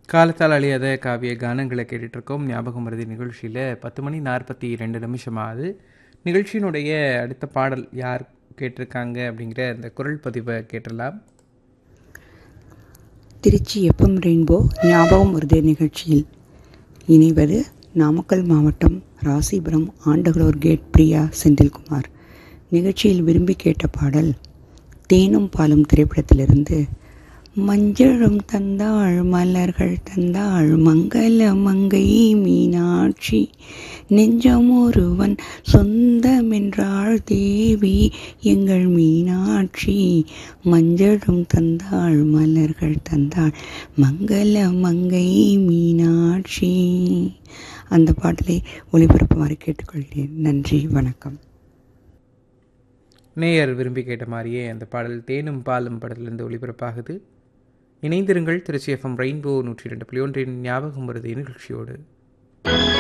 காலத்தால் அழியாத காவிய கானங்களை கேட்டுட்ருக்கோம் ஞாபகம் மருதி நிகழ்ச்சியில் பத்து மணி நாற்பத்தி ரெண்டு நிமிஷம் ஆகுது நிகழ்ச்சியினுடைய அடுத்த பாடல் யார் கேட்டிருக்காங்க அப்படிங்கிற அந்த குரல் பதிவை கேட்டுடலாம் திருச்சி எஃப்எம் ரெயின்போ ஞாபகம் வருதே நிகழ்ச்சியில் இணைவது நாமக்கல் மாவட்டம் ராசிபுரம் ஆண்டகலூர் கேட் பிரியா செந்தில்குமார் நிகழ்ச்சியில் விரும்பி கேட்ட பாடல் தேனும் பாலும் திரைப்படத்திலிருந்து மஞ்சளும் தந்தாள் மலர்கள் தந்தாள் மங்கள மங்கை மீனாட்சி நெஞ்சம் ஒருவன் சொந்தமென்றாள் தேவி எங்கள் மீனாட்சி மஞ்சளும் தந்தாள் மலர்கள் தந்தாள் மங்கள மங்கை மீனாட்சி அந்த பாடலை ஒளிபரப்புமாறு கேட்டுக்கொள்கிறேன் நன்றி வணக்கம் நேயர் விரும்பி கேட்ட மாதிரியே அந்த பாடல் தேனும் பாலும் படத்திலிருந்து ஒளிபரப்பாகுது இணைந்திருங்கள் திருச்சி எஃப்எம் ரெயின்போ நூற்றி ரெண்டு புள்ளி ஒன்றின் ஞாபகம் வருது நிகழ்ச்சியோடு